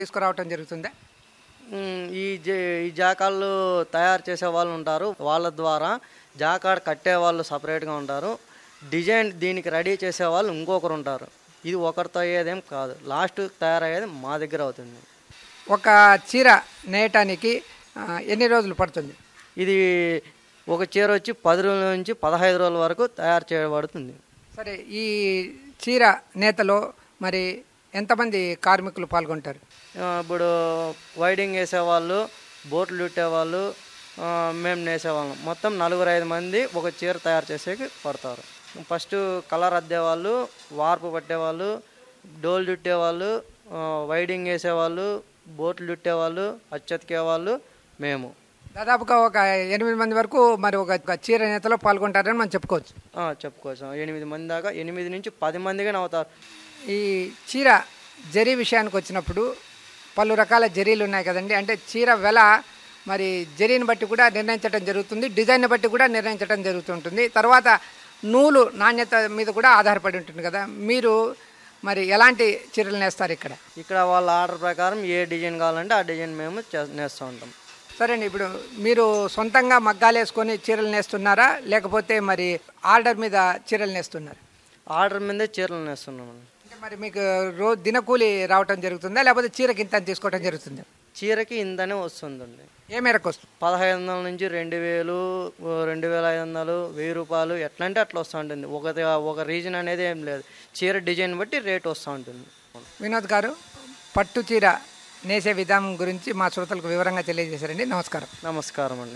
తీసుకురావటం జరుగుతుందా మ్, ఈ జే ఈ జాకాళ్ళు తయారు చేసే వాళ్ళు ఉంటారు వాళ్ళ ద్వారా జాకాడ్ కట్టే వాళ్ళు సపరేట్గా ఉంటారు డిజైన్ దీనికి రెడీ చేసే వాళ్ళు ఇంకొకరు ఉంటారు ఇది ఒకరితో అయ్యేదేం కాదు లాస్ట్ తయారయ్యేది మా దగ్గర అవుతుంది ఒక చీర నేయటానికి ఆ, ఎన్ని రోజులు పడుతుంది ఇది ఒక చీర వచ్చి పది రోజుల నుంచి పదహైదు రోజుల వరకు తయారు చేయబడుతుంది సరే ఈ చీర నేతలో మరి ఎంతమంది కార్మికులు పాల్గొంటారు ఆ, ఇప్పుడు వైడింగ్ వేసేవాళ్ళు బోట్లు చుట్టేవాళ్ళు ఆ, మేము నేసేవాళ్ళం మొత్తం నలుగురు ఐదు మంది ఒక చీర తయారు చేసేకి పడతారు ఫస్ట్ కలర్ అద్దేవాళ్ళు వార్పు పట్టేవాళ్ళు డోల్ చుట్టేవాళ్ళు ఆ, వైడింగ్ వేసేవాళ్ళు బోట్లు చుట్టేవాళ్ళు అచ్చతికేవాళ్ళు మేము దాదాపుగా ఒక ఎనిమిది మంది వరకు మరి ఒక ఒక చీర నేతలో పాల్గొంటారని మనం చెప్పుకోవచ్చు ఆ, చెప్పుకోవచ్చు ఎనిమిది మంది దాకా ఎనిమిది నుంచి పది మందిగానే అవుతారు ఈ చీర జరీ విషయానికి వచ్చినప్పుడు పలు రకాల జరీలు ఉన్నాయి కదండి అంటే చీర వెల మరి జరీని బట్టి కూడా నిర్ణయించడం జరుగుతుంది డిజైన్ బట్టి కూడా నిర్ణయించడం జరుగుతుంటుంది తర్వాత నూలు నాణ్యత మీద కూడా ఆధారపడి ఉంటుంది కదా మీరు మరి ఎలాంటి చీరలు నేస్తారు ఇక్కడ ఇక్కడ వాళ్ళ ఆర్డర్ ప్రకారం ఏ డిజైన్ కావాలంటే ఆ డిజైన్ మేము చే- నేస్తూ ఉంటాం సరే అండి ఇప్పుడు మీరు సొంతంగా మగ్గాలు వేసుకొని చీరలు నేస్తున్నారా లేకపోతే మరి ఆర్డర్ మీద చీరలు నేస్తున్నారా ఆర్డర్ మీదే చీరలు నేస్తున్నామండి అంటే మరి మీకు రోజు దినకూలి రావటం జరుగుతుందా లేకపోతే చీరకి ఇంత తీసుకోవటం జరుగుతుందా చీరకి ఇంతనే వస్తుందండి ఏ మేరకు వస్తుంది పదహైదు వందల నుంచి రెండు వేలు ఓ రెండు వేల ఐదు వందలు వెయ్యి రూపాయలు ఎట్లా అంటే అట్లా వస్తూ ఉంటుంది ఒక ఒక రీజన్ అనేది ఏం లేదు చీర డిజైన్ బట్టి రేట్ వస్తూ ఉంటుంది వినోద్ గారు పట్టు చీర నేసే విధానం గురించి మా శ్రోతలకు వివరంగా తెలియజేశారండి నమస్కారం నమస్కారం అండి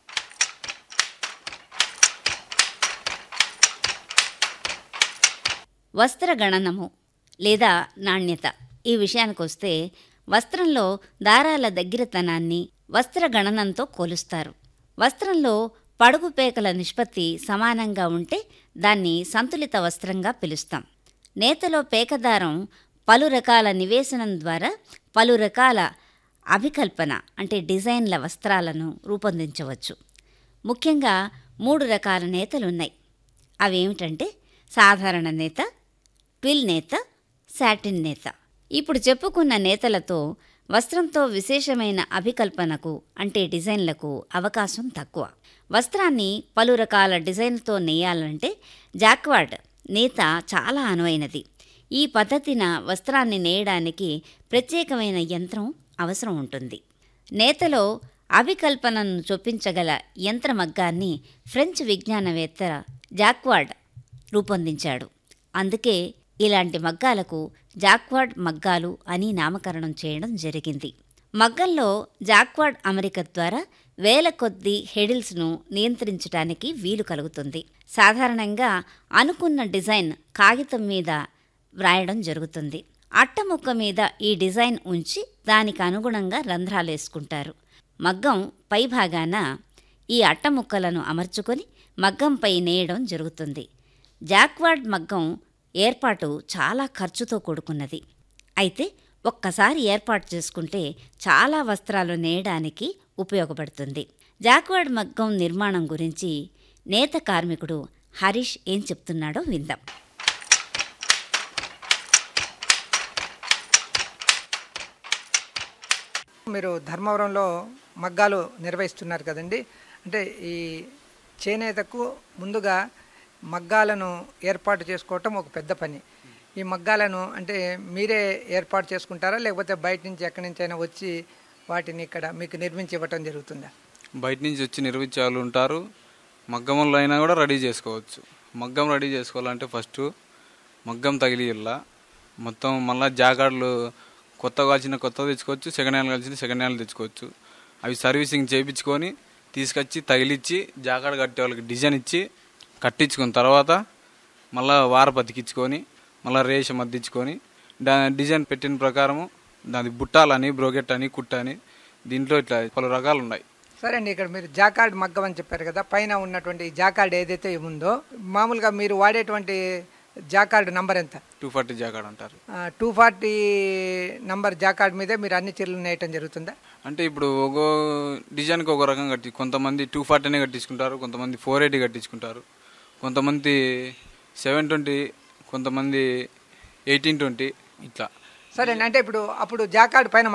వస్త్రగణనము లేదా నాణ్యత ఈ విషయానికి వస్తే వస్త్రంలో దారాల దగ్గరతనాన్ని వస్త్రగణనంతో కొలుస్తారు వస్త్రంలో పడుగు పేకల నిష్పత్తి సమానంగా ఉంటే దాన్ని సంతులిత వస్త్రంగా పిలుస్తాం నేతలో పేకదారం పలు రకాల నివేశనం ద్వారా పలు రకాల అభికల్పన అంటే డిజైన్ల వస్త్రాలను రూపొందించవచ్చు ముఖ్యంగా మూడు రకాల నేతలున్నాయి అవేమిటంటే సాధారణ నేత ట్విల్ నేత సాటిన్ నేత ఇప్పుడు చెప్పుకున్న నేతలతో వస్త్రంతో విశేషమైన అభికల్పనకు అంటే డిజైన్లకు అవకాశం తక్కువ వస్త్రాన్ని పలు రకాల డిజైన్లతో నేయాలంటే జాక్వార్డ్ నేత చాలా అనువైనది ఈ పద్ధతిన వస్త్రాన్ని నేయడానికి ప్రత్యేకమైన యంత్రం అవసరం ఉంటుంది నేతలో అభికల్పనను చొప్పించగల యంత్రమగ్గాన్ని ఫ్రెంచ్ విజ్ఞానవేత్త జాక్వార్డ్ రూపొందించాడు అందుకే ఇలాంటి మగ్గాలకు జాక్వార్డ్ మగ్గాలు అని నామకరణం చేయడం జరిగింది మగ్గంలో జాక్వార్డ్ అమరిక ద్వారా వేల కొద్దీ హెడిల్స్ను నియంత్రించడానికి వీలు కలుగుతుంది సాధారణంగా అనుకున్న డిజైన్ కాగితం మీద వ్రాయడం జరుగుతుంది అట్టముక్క మీద ఈ డిజైన్ ఉంచి దానికి అనుగుణంగా రంధ్రాలు వేసుకుంటారు మగ్గం పైభాగాన ఈ అట్టముక్కలను అమర్చుకొని మగ్గంపై నేయడం జరుగుతుంది జాక్వార్డ్ మగ్గం ఏర్పాటు చాలా ఖర్చుతో కూడుకున్నది అయితే ఒక్కసారి ఏర్పాటు చేసుకుంటే చాలా వస్త్రాలు నేయడానికి ఉపయోగపడుతుంది జాక్వార్డ్ మగ్గం నిర్మాణం గురించి నేత కార్మికుడు హరీష్ ఏం చెప్తున్నాడో విందాం మీరు ధర్మవరంలో మగ్గాలు నిర్వహిస్తున్నారు కదండి అంటే ఈ చేనేతకు ముందుగా మగ్గాలను ఏర్పాటు చేసుకోవటం ఒక పెద్ద పని ఈ మగ్గాలను అంటే మీరే ఏర్పాటు చేసుకుంటారా లేకపోతే బయట నుంచి ఎక్కడి నుంచి అయినా వచ్చి వాటిని ఇక్కడ మీకు నిర్మించి ఇవ్వటం జరుగుతుందా బయట నుంచి వచ్చి నిర్మించే వాళ్ళు ఉంటారు మగ్గంలో అయినా కూడా రెడీ చేసుకోవచ్చు మగ్గం రెడీ చేసుకోవాలంటే ఫస్ట్ మగ్గం తగిలిల్లా మొత్తం మళ్ళీ జాకాడ్లు కొత్త కాల్చిన కొత్త తెచ్చుకోవచ్చు సెకండ్ హ్యాండ్ కాల్చిన సెకండ్ హ్యాండ్ తెచ్చుకోవచ్చు అవి సర్వీసింగ్ చేయించుకొని తీసుకొచ్చి తగిలిచ్చి జాకాడ్ కట్టే వాళ్ళకి డిజైన్ ఇచ్చి కట్టించుకున్న తర్వాత మళ్ళీ వార బతికించుకొని మళ్ళీ రేషం అద్దించుకొని దా డిజైన్ పెట్టిన ప్రకారము దాని బుట్టాలని బ్రోకెట్ అని కుట్ట అని దీంట్లో ఇట్లా పలు రకాలు ఉన్నాయి సరే అండి ఇక్కడ మీరు జాకార్డ్ మగ్గం అని చెప్పారు కదా పైన ఉన్నటువంటి ఈ జాకార్డ్ ఏదైతే ఉందో మామూలుగా మీరు వాడేటువంటి జాకార్డ్ నంబర్ ఎంత టూ ఫార్టీ జాకాడ్ అంటారు టూ ఫార్టీ నంబర్ జాకార్డ్ మీదే మీరు అన్ని చీరలు నేయటం జరుగుతుందా అంటే ఇప్పుడు ఒక డిజైన్కి ఒక రకం కట్టి కొంతమంది టూ ఫార్టీనే కట్టించుకుంటారు కొంతమంది ఫోర్ ఎయిటీ కట్టించుకుంటారు కొంతమంది సెవెన్ ట్వంటీ కొంతమంది ఎయిటీన్ ట్వంటీ ఇట్లా సరే అంటే ఇప్పుడు అప్పుడు జాకాడ్ పైన